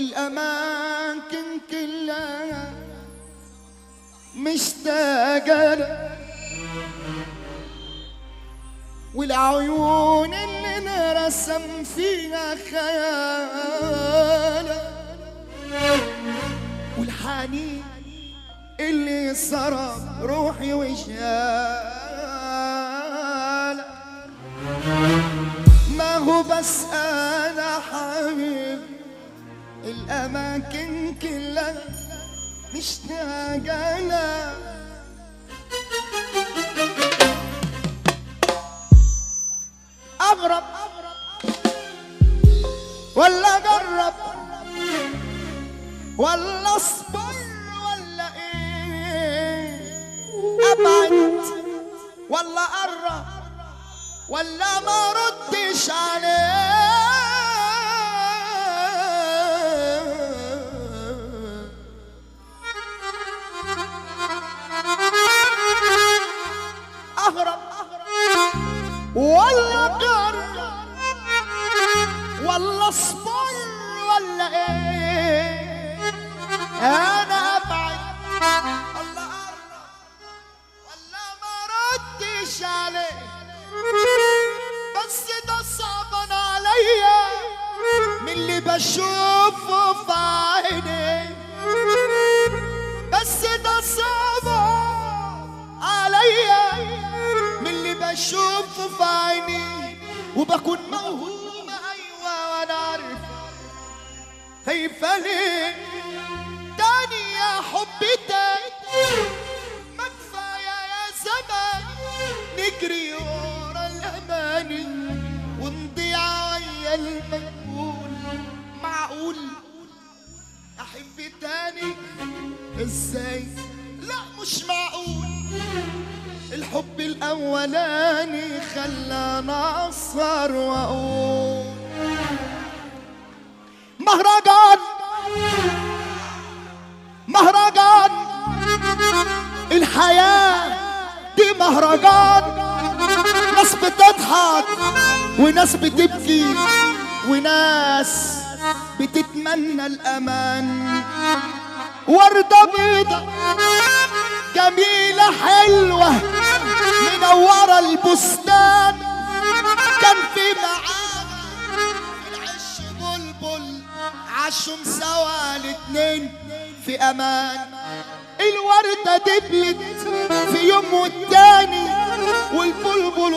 والأماكن كلها مشتاقة لك والعيون اللي نرسم فيها خيالك والحنين اللي سرب روحي وشالك ما هو بس انا حبيب الاماكن كلها مشتاقة لك اغرب ولا قرب ولا اصبر ولا ايه ابعد ولا قرب ولا ما ردش عليه اهرب ولا قرب ولا اصبر ولا ايه انا ابعد ولا قرب ولا ما ردش عليه بس ده صعبان عليا من اللي بشوفه في عيني بس ده صعبان عليا من اللي بشوفه في عيني وبكون موهومة أيوة وأنا عارف خايفة ليه تاني يا حبي تاني ما كفاية يا زمان نجري ورا الأماني ونضيع ويا المجهول معقول أحب تاني ازاي لا مش معقول الحب الأولاني خلاني أسهر وأقول مهرجان مهرجان الحياة دي مهرجان ناس بتضحك وناس بتبكي وناس بتتمنى الأمان وردة بيضة جميلة حلوة منورة البستان كان في معانا العش بلبل عاشوا سوا الاتنين في امان الوردة دبلت في يوم والتاني والبلبل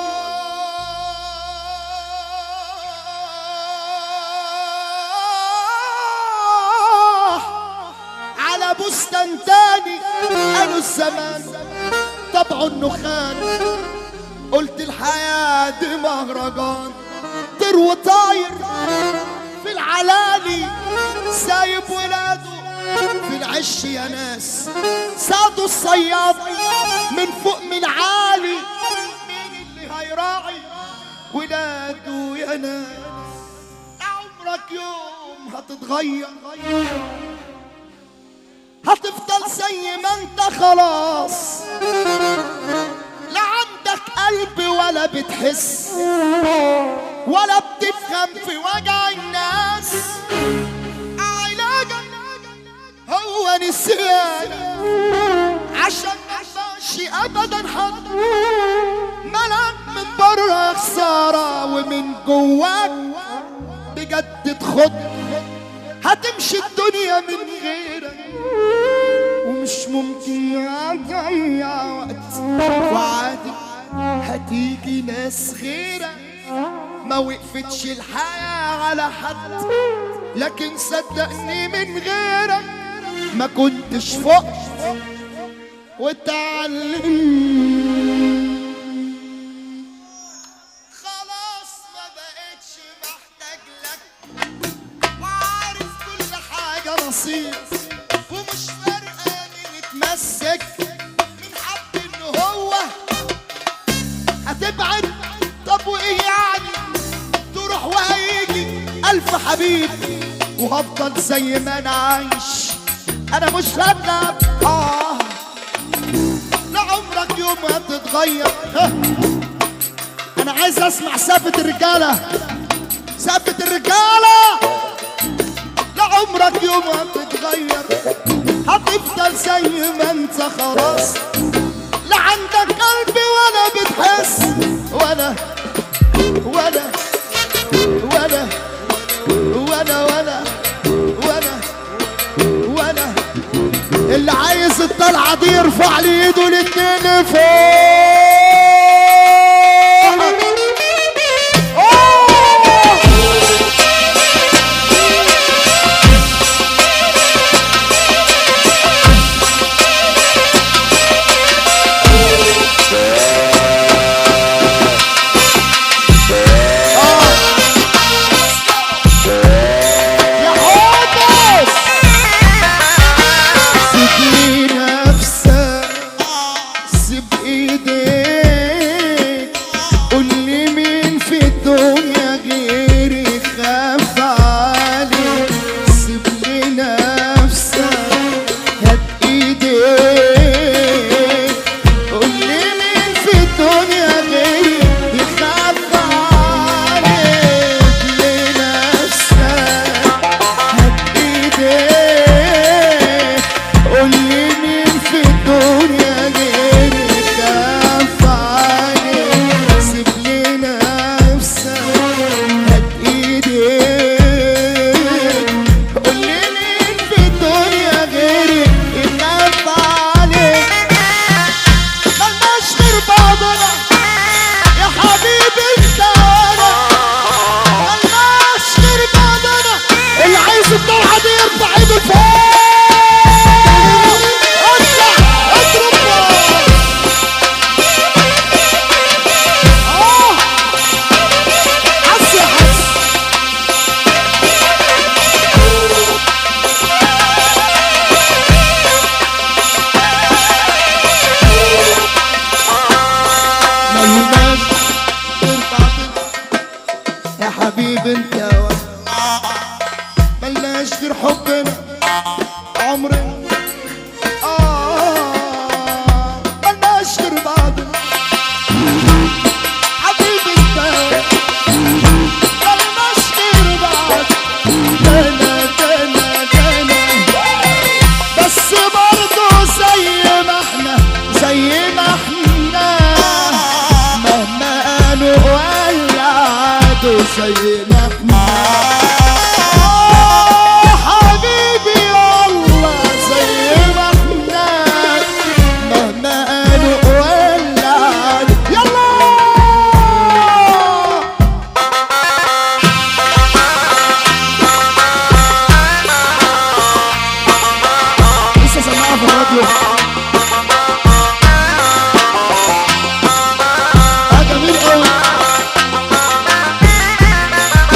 راح على بستان تاني قالوا الزمان طبعه النخان قلت الحياة دي مهرجان طير وطاير في العلالي سايب ولاده في العش يا ناس صادوا الصياد من فوق من عالي مين اللي هيراعي ولاده يا ناس عمرك يوم هتتغير هتفضل زي ما انت خلاص لا عندك قلب ولا بتحس ولا بتفهم في وجع الناس علاجك هو نسيان عشان ما يبقاش ابدا حد ملك من بره خساره ومن جواك بجد تخد هتمشي الدنيا من غيرك ومش ممكن هتضيع وقت وعادي هتيجي ناس غيرك ما وقفتش الحياة على حد لكن صدقني من غيرك ما كنتش فوق وتعلم خلاص ما بقتش محتاج لك وعارف كل حاجة نصيب ومش فارقة مين اتمسك من حب ان هو هتبعد طب وايه يعني تروح وهيجي الف حبيب وهفضل زي ما انا عايش انا مش هندم اه لا عمرك يوم هتتغير ها. انا عايز اسمع سقفة الرجالة سقفة الرجالة لا عمرك يوم هتتغير هتفضل زي ما انت خلاص لا عندك قلب ولا بتحس ولا ولا ولا ولا ولا ولا ولا اللي عايز الطلعه دي يرفع لي ايده الاتنين فوق أوه! يا حبس سيب نفسك سيب ايديك قول لي مين في الدنيا غيري خاف عليك سيب لي نفسك هات ايديك قول لي مين في الدنيا غيري يخاف عليك لنفسك هات ايديك قول لي مين في الدنيا غيري خاف عليك سيب لي نفسك هات ايديك قول لي مين في الدنيا غيري يخاف عليك ملناش غير بعضنا يا حبيبي انت وانا ملناش غير بعضنا اللي عايز الطلعه دي يرفع ايده لفوق اطلع اضرب اه حس يا حس ملناش غير بعضنا يا حبيبي انت وانا ملناش غير حبنا عمرنا آه ملناش غير بعضنا حبيبي انت ملناش غير بعض دنا دنا دنا بس برضه زي ما احنا زي ما احنا مهما قالوا ولا عادوا زي ما احنا آه حبيبي والله زي ما احنا مهما قالوا ولا عادوا يلا لسه سامعها في الراديو اه جميل قوي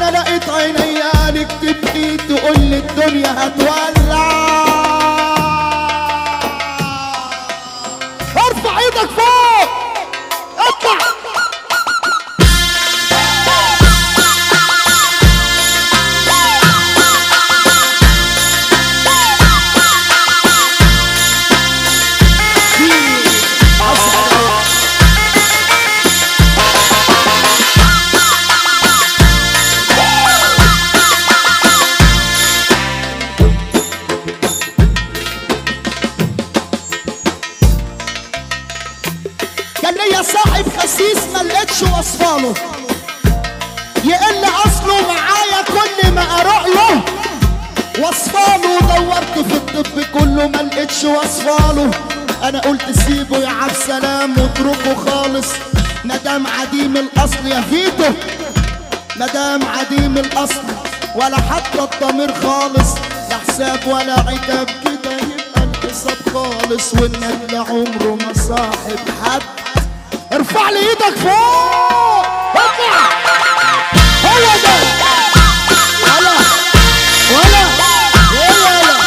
انا لقيت عينيا لك تبكي تقول لي الدنيا هتولع ارفع ايدك فوق اطلع كان ليا صاحب خسيس ما لقيتش وصفاله يقل اصله معايا كل ما اروح له وصفاله دورت في الطب كله ما لقيتش وصفاله انا قلت سيبه يا عبد سلام واتركه خالص مدام عديم الاصل يا فيتو مدام عديم الاصل ولا حتى الضمير خالص لا حساب ولا عتاب كده يبقى الحساب خالص والنبي عمره ما صاحب حد ارفع لي ايدك فوق ارفع هو ده ولا ولا ولا ولا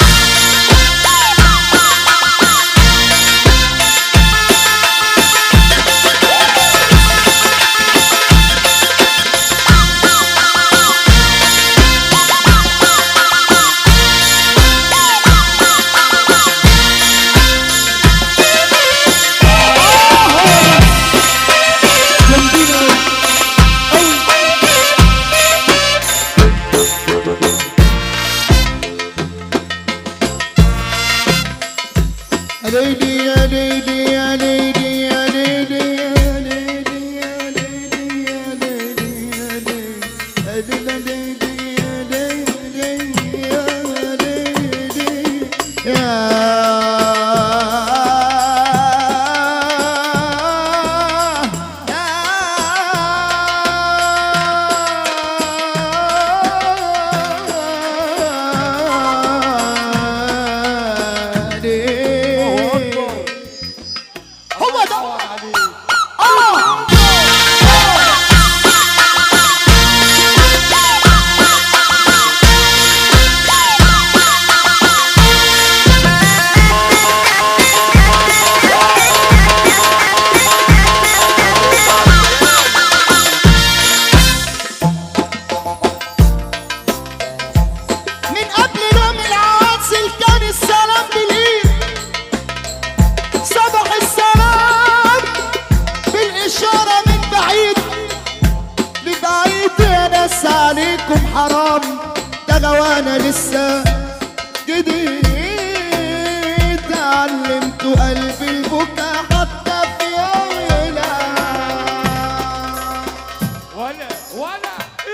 جامدين أوي. أوي. يا ليلي يا ليلي يا ليلي يا ليلي يا ليلي يا ليلي يا ليلي يا ليلي يا ليلي يا ليلي يا هو ده الله من قبل نوم العواسل كان السلام بالايد صبح السلام بالإشارة من بعيد لبعيد يا ناس عليكم حرام ده غوانا لسه جديد علمتوا قلبي البكا حتى في عيلة ولا ولا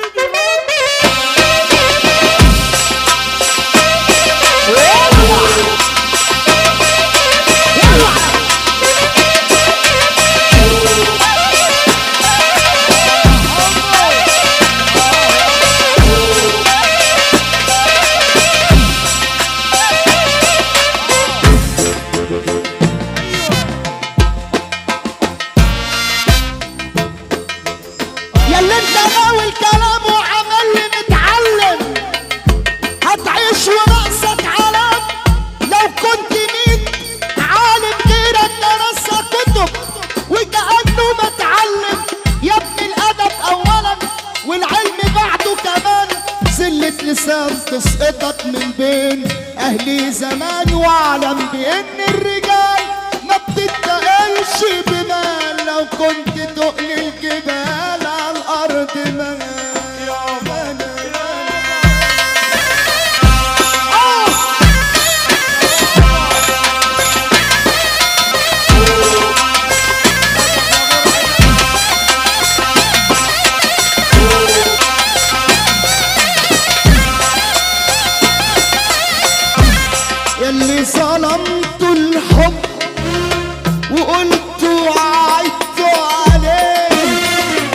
يا اللي انت ناوي الكلام وعمل لي متعلم هتعيش ورأسك علم لو كنت مين عالم غيرك درس كتب وكأنه متعلم يا ابن الأدب أولا والعلم بعده كمان زلة لسان تسقطك من بين أهلي زمان واعلم بأن الرجال ما بتتقلش بمال لو كنت تقل الجبال على الأرض مال يا مال آه يلي ظلمت الحب وقلت وعدت عليه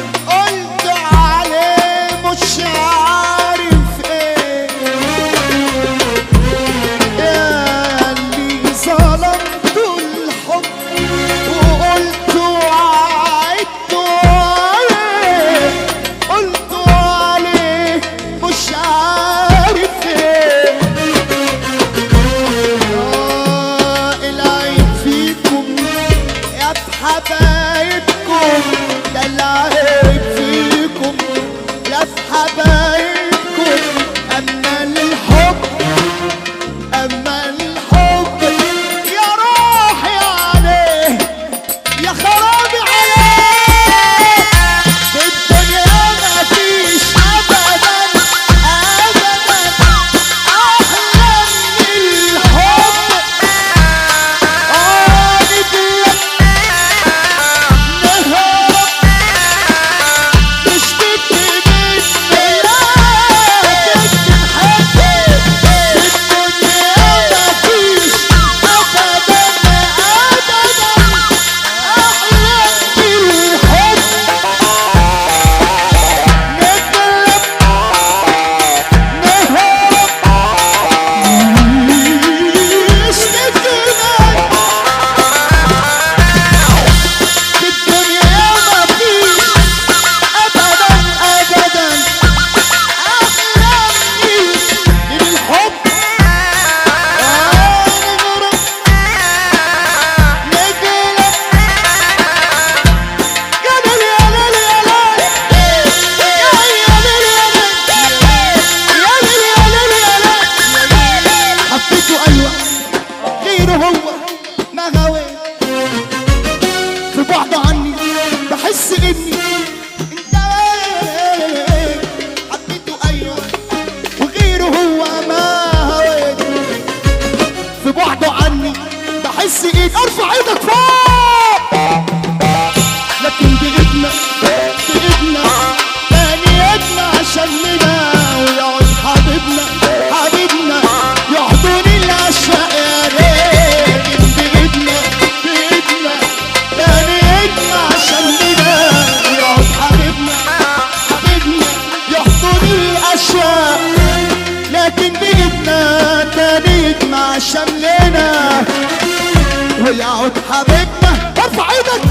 عشاق لكن بإيدنا كانت مع شملنا ويعود حبيبنا ارفع ايدك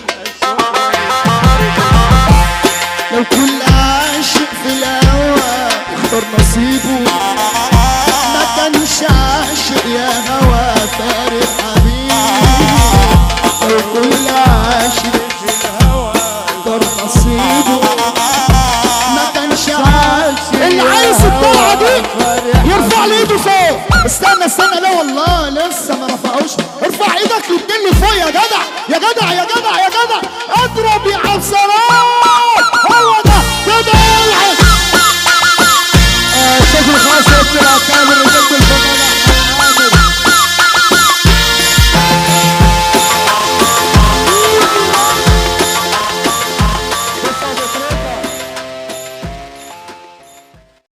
لو كل عاشق في الهوى اختار نصيبه ما كانش عاشق يا هوى فارق حبيبي لو كل عاشق اختار نصيبه ما كانش عاشق اللي عايز الطلعه دي يرفع لي ايده فوق استنى استنى لا والله لسه ما رفعوش ارفع ايدك الاتنين لفوق يا جدع يا جدع يا جدع يا جدع اضرب يا عبد السلام